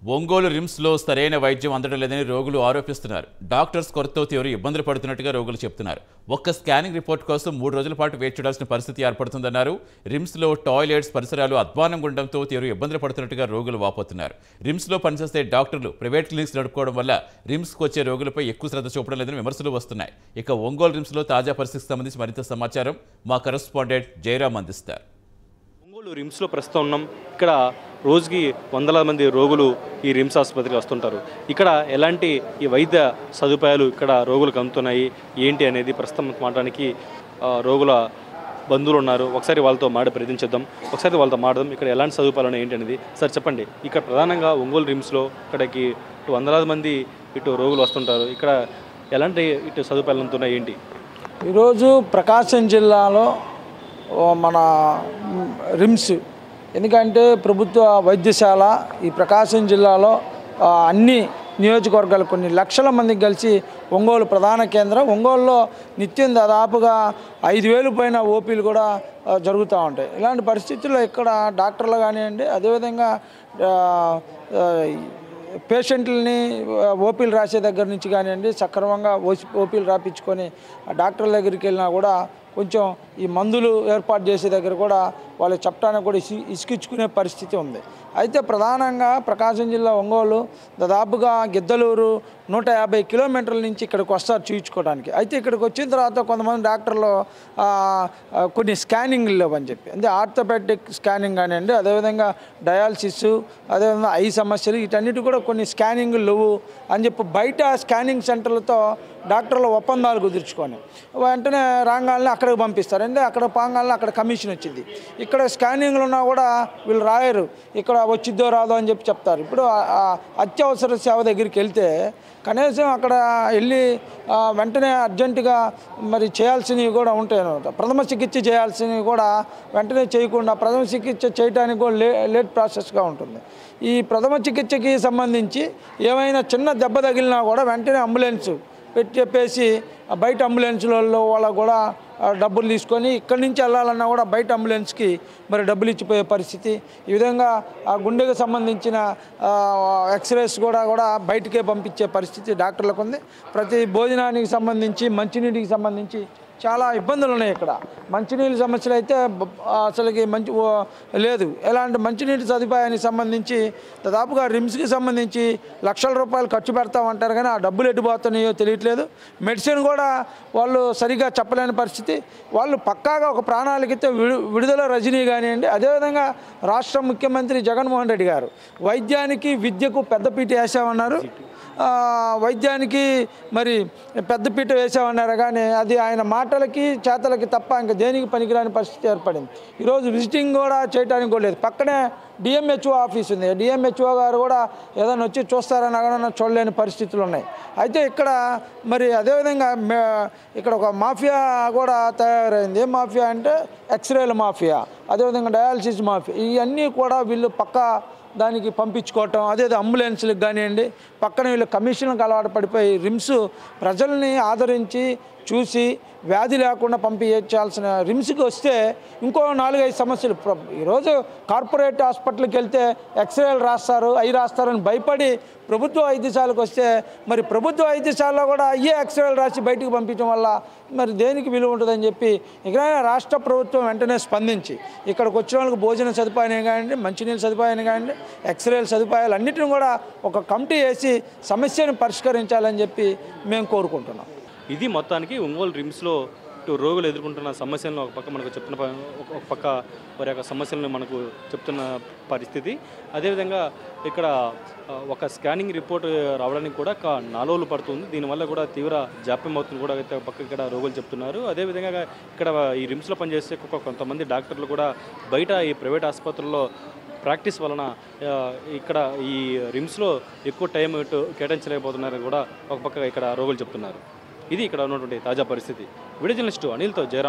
ఒంగోలు రిమ్స్లో సరైన వైద్యం అందడం లేదని రోగులు ఆరోపిస్తున్నారు డాక్టర్స్ కొరతతో తీవ్ర ఇబ్బందులు పడుతున్నట్టుగా రోగులు చెప్తున్నారు ఒక్క స్కానింగ్ రిపోర్ట్ కోసం మూడు రోజుల పాటు వేచి చూడాల్సిన పరిస్థితి ఏర్పడుతుందన్నారు రిమ్స్లో టాయిలెట్స్ పరిసరాలు అధ్వానంగా ఉండడంతో తీవ్ర ఇబ్బందులు పడుతున్నట్టుగా రోగులు వాపోతున్నారు రిమ్స్లో పనిచేసే డాక్టర్లు ప్రైవేట్ క్లినిక్స్ నడుపుకోవడం వల్ల రిమ్స్కి వచ్చే రోగులపై ఎక్కువ శ్రద్ధ చూపడం లేదని విమర్శలు వస్తున్నాయి ఇక ఒంగోలు రిమ్స్లో తాజా పరిస్థితికి సంబంధించి మరింత సమాచారం మా కరెస్పాండెంట్ జయరాం అందిస్తారు ఒంగోలు రిమ్స్లో ప్రస్తుతం ఉన్నాం ఇక్కడ రోజుకి వందల మంది రోగులు ఈ రిమ్స్ ఆసుపత్రికి వస్తుంటారు ఇక్కడ ఎలాంటి ఈ వైద్య సదుపాయాలు ఇక్కడ రోగులకు అందుతున్నాయి ఏంటి అనేది ప్రస్తుతం మాట్లాడడానికి ఆ, రోగుల బంధువులు ఉన్నారు ఒకసారి వాళ్ళతో మాట ప్రయత్నించేద్దాం ఒకసారి వాళ్ళతో మాట్లాడదాం ఇక్కడ ఎలాంటి సదుపాయాలు ఉన్నాయి ఏంటి అనేది సార్ చెప్పండి ఇక్కడ ప్రధానంగా ఒంగోలు రిమ్స్లో ఇక్కడికి ఇటు వందలాది మంది ఇటు రోగులు వస్తుంటారు ఇక్కడ ఎలాంటి ఇటు సదుపాయాలు అందుతున్నాయి ఏంటి ఈరోజు ప్రకాశం జిల్లాలో ఓ మన మ్, రిమ్స్ ఎందుకంటే ప్రభుత్వ వైద్యశాల ఈ ప్రకాశం జిల్లాలో ఆ, అన్ని నియోజకవర్గాలు కొన్ని లక్షల మందికి కలిసి ఒంగోలు ప్రధాన కేంద్రం ఒంగోలులో నిత్యం దాదాపుగా ఐదు వేలు పైన ఓపీలు కూడా ఆ, జరుగుతూ ఉంటాయి ఇలాంటి పరిస్థితుల్లో ఇక్కడ డాక్టర్లు కానివ్వండి అదేవిధంగా ఆ, ఆ, పేషెంట్లని ఓపీలు రాసే దగ్గర నుంచి కానివ్వండి సక్రమంగా ఓసి ఓపీలు రాపించుకొని ఆ డాక్టర్ల దగ్గరికి వెళ్ళినా కూడా కొంచెం ఈ మందులు ఏర్పాటు చేసే దగ్గర కూడా వాళ్ళు చెప్పడానికి కూడా ఇసి ఇసుకిచ్చుకునే పరిస్థితి ఉంది అయితే ప్రధానంగా ప్రకాశం జిల్లా ఒంగోలు దాదాపుగా గిద్దలూరు నూట యాభై కిలోమీటర్ల నుంచి ఇక్కడికి వస్తారు చూయించుకోవడానికి అయితే ఇక్కడికి వచ్చిన తర్వాత కొంతమంది డాక్టర్లు ఆ, ఆ, కొన్ని స్కానింగ్లు లేవని చెప్పి అంటే ఆర్థోపెడిక్ స్కానింగ్ కానివ్వండి అదేవిధంగా డయాలసిస్ అదేవిధంగా ఐ సమస్యలు వీటన్నిటి కూడా కొన్ని స్కానింగ్లు లేవు అని చెప్పి బయట స్కానింగ్ సెంటర్లతో డాక్టర్ల ఒప్పందాలు కుదుర్చుకొని వెంటనే రాగాలని అక్కడికి పంపిస్తారు అంటే అక్కడ పాగాలని అక్కడ కమిషన్ వచ్చింది ఇక్కడ స్కానింగ్లు ఉన్నా కూడా వీళ్ళు రాయరు ఇక్కడ వచ్చిద్దో రాదో అని చెప్పి చెప్తారు ఇప్పుడు ఆ- ఆ అత్యవసర సేవ దగ్గరికి వెళ్తే కనీసం అక్కడ వెళ్ళి ఆ, వెంటనే అర్జెంటుగా మరి చేయాల్సినవి కూడా ఉంటాయి అన్నమాట ప్రథమ చికిత్స చేయాల్సినవి కూడా వెంటనే చేయకుండా ప్రథమ చికిత్స చేయడానికి కూడా లే లేట్ ప్రాసెస్గా ఉంటుంది ఈ ప్రథమ చికిత్సకి సంబంధించి ఏమైనా చిన్న దెబ్బ తగిలినా కూడా వెంటనే అంబులెన్స్ పెట్టి చెప్పేసి ఆ బయట అంబులెన్స్లలో వాళ్ళకు కూడా ఆ డబ్బులు తీసుకొని ఇక్కడి నుంచి వెళ్ళాలన్నా కూడా బయట అంబులెన్స్కి మరి డబ్బులు ఇచ్చిపోయే పరిస్థితి ఈ విధంగా ఆ గుండెకు సంబంధించిన ఆ, ఎక్స్రేస్ కూడా కూడా బయటకే పంపించే పరిస్థితి డాక్టర్లకు ఉంది ప్రతి భోజనానికి సంబంధించి మంచినీటికి సంబంధించి చాలా ఇబ్బందులు ఉన్నాయి ఇక్కడ మంచినీళ్ళ సమస్యలు అయితే బ- అసలుకి మంచి ఓ- లేదు ఎలాంటి మంచినీటి సదుపాయానికి సంబంధించి దాదాపుగా రిమ్స్కి సంబంధించి లక్షల రూపాయలు ఖర్చు పెడతామంటారు కానీ ఆ డబ్బులు ఎటుపోతున్నాయో తెలియట్లేదు మెడిసిన్ కూడా వాళ్ళు సరిగా చెప్పలేని పరిస్థితి వాళ్ళు పక్కాగా ఒక ప్రణాళికతో విడు విడుదల రజనీ కానివ్వండి అదేవిధంగా రాష్ట్ర ముఖ్యమంత్రి జగన్మోహన్ రెడ్డి గారు వైద్యానికి విద్యకు పెద్దపీట వేసామన్నారు ఆ, వైద్యానికి మరి పెద్దపీట వేసామన్నారు కానీ అది ఆయన మాటలకి చేతలకి తప్ప ఇంకా దేనికి పనికిరాని పరిస్థితి ఏర్పడింది ఈరోజు విజిటింగ్ కూడా చేయడానికి కూడా లేదు పక్కనే డిఎంహెచ్ఓ ఆఫీస్ ఉంది డిఎంహెచ్ఓ గారు కూడా ఏదైనా వచ్చి చూస్తారని అక్కడ చూడలేని పరిస్థితులు ఉన్నాయి అయితే ఇక్కడ మరి అదేవిధంగా మే- ఇక్కడ ఒక మాఫియా కూడా తయారైంది ఏం మాఫియా అంటే ఎక్స్రేల మాఫియా అదేవిధంగా డయాలసిస్ మాఫియా ఇవన్నీ కూడా వీళ్ళు పక్కా దానికి పంపించుకోవటం అదే అంబులెన్స్లకు కానివ్వండి పక్కన వీళ్ళు కమిషన్లకు అలవాటు పడిపోయి రిమ్స్ ప్రజల్ని ఆదరించి చూసి వ్యాధి లేకుండా పంపించాల్సిన రిమ్స్కి వస్తే ఇంకో నాలుగైదు సమస్యలు ప్ర- ఈరోజు కార్పొరేట్ హాస్పిటల్కి వెళ్తే ఎక్స్రేలు రాస్తారు అవి రాస్తారని భయపడి ప్రభుత్వ వైద్యశాలకు వస్తే మరి ప్రభుత్వ వైద్యశాలలో కూడా అయ్యే ఎక్స్రేలు రాసి బయటికి పంపించడం వల్ల మరి దేనికి విలువ ఉంటుందని చెప్పి ఇకనైనా రాష్ట్ర ప్రభుత్వం వెంటనే స్పందించి ఇక్కడికి వచ్చిన వాళ్ళకి భోజన సదుపాయం కానివ్వండి మంచినీళ్ళ సదుపాయం కానివ్వండి ఎక్స్రేల సదుపాయాలు అన్నిటిని కూడా ఒక కమిటీ వేసి సమస్యను పరిష్కరించాలని చెప్పి మేము కోరుకుంటున్నాం ఇది మొత్తానికి ఒంగోలు రిమ్స్లో ఇటు రోగులు ఎదుర్కొంటున్న సమస్యలను ఒక పక్క మనకు చెప్తున్న ప- ఒక ఒక పక్క వారి యొక్క సమస్యలను మనకు చెప్తున్న పరిస్థితి అదేవిధంగా ఇక్కడ ఆ, ఒక స్కానింగ్ రిపోర్ట్ రావడానికి కూడా ఒక నాలుగు రోజులు పడుతుంది దీనివల్ల కూడా తీవ్ర జాప్యం అవుతుంది కూడా అయితే ఒక పక్క ఇక్కడ రోగులు చెప్తున్నారు అదేవిధంగా ఇక్కడ ఈ రిమ్స్లో పనిచేసే ఒక కొంతమంది డాక్టర్లు కూడా బయట ఈ ప్రైవేట్ ఆసుపత్రుల్లో ప్రాక్టీస్ వలన ఆ, ఇక్కడ ఈ రిమ్స్లో ఎక్కువ టైం ఇటు కేటాయించలేకపోతున్నారని కూడా ఒక పక్క ఇక్కడ రోగులు చెప్తున్నారు ఇది ఇక్కడ ఉన్నటువంటి తాజా పరిస్థితి వీడియో జర్నలిస్టు అనిల్తో జయరాం